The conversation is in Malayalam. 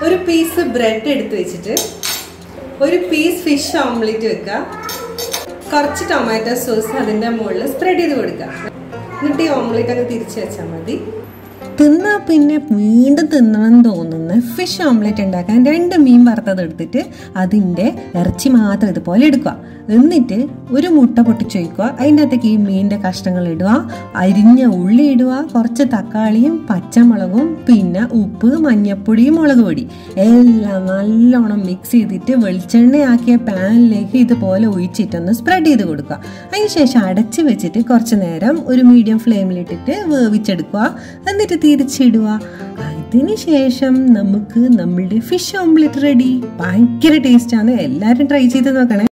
ഒരു പീസ് ബ്രെഡ് എടുത്ത് വെച്ചിട്ട് ഒരു പീസ് ഫിഷ് ഓംലെറ്റ് വെക്കുക കുറച്ച് ടൊമാറ്റോ സോസ് അതിൻ്റെ മുകളിൽ സ്പ്രെഡ് ചെയ്ത് കൊടുക്കുക എന്നിട്ട് ഈ ഓംലെറ്റ് അങ്ങ് തിരിച്ച് വെച്ചാൽ മതി തിന്നാ പിന്നെ വീണ്ടും തിന്നണം തോന്നുന്ന ഫിഷ് ഓംലെറ്റ് ഉണ്ടാക്കാൻ രണ്ട് മീൻ വറുത്തത് എടുത്തിട്ട് അതിൻ്റെ ഇറച്ചി മാത്രം ഇതുപോലെ എടുക്കുക എന്നിട്ട് ഒരു മുട്ട പൊട്ടിച്ചൊഴിക്കുക അതിൻ്റെ അകത്തേക്ക് ഈ മീനിൻ്റെ കഷ്ണങ്ങൾ ഇടുക അരിഞ്ഞ ഉള്ളി ഇടുക കുറച്ച് തക്കാളിയും പച്ചമുളകും പിന്നെ ഉപ്പ് മഞ്ഞപ്പൊടിയും മുളക് പൊടി എല്ലാം നല്ലോണം മിക്സ് ചെയ്തിട്ട് വെളിച്ചെണ്ണയാക്കിയ പാനിലേക്ക് ഇതുപോലെ ഒഴിച്ചിട്ടൊന്ന് സ്പ്രെഡ് ചെയ്ത് കൊടുക്കുക അതിനുശേഷം അടച്ച് വെച്ചിട്ട് കുറച്ച് നേരം ഒരു മീഡിയം ഫ്ലെയിമിലിട്ടിട്ട് വേവിച്ചെടുക്കുക എന്നിട്ട് തിരിച്ചിടുക അതിന് ശേഷം നമുക്ക് നമ്മളുടെ ഫിഷ് ഓംലെറ്റ് റെഡി ഭയങ്കര ടേസ്റ്റാണ് എല്ലാവരും ട്രൈ ചെയ്ത് നോക്കണേ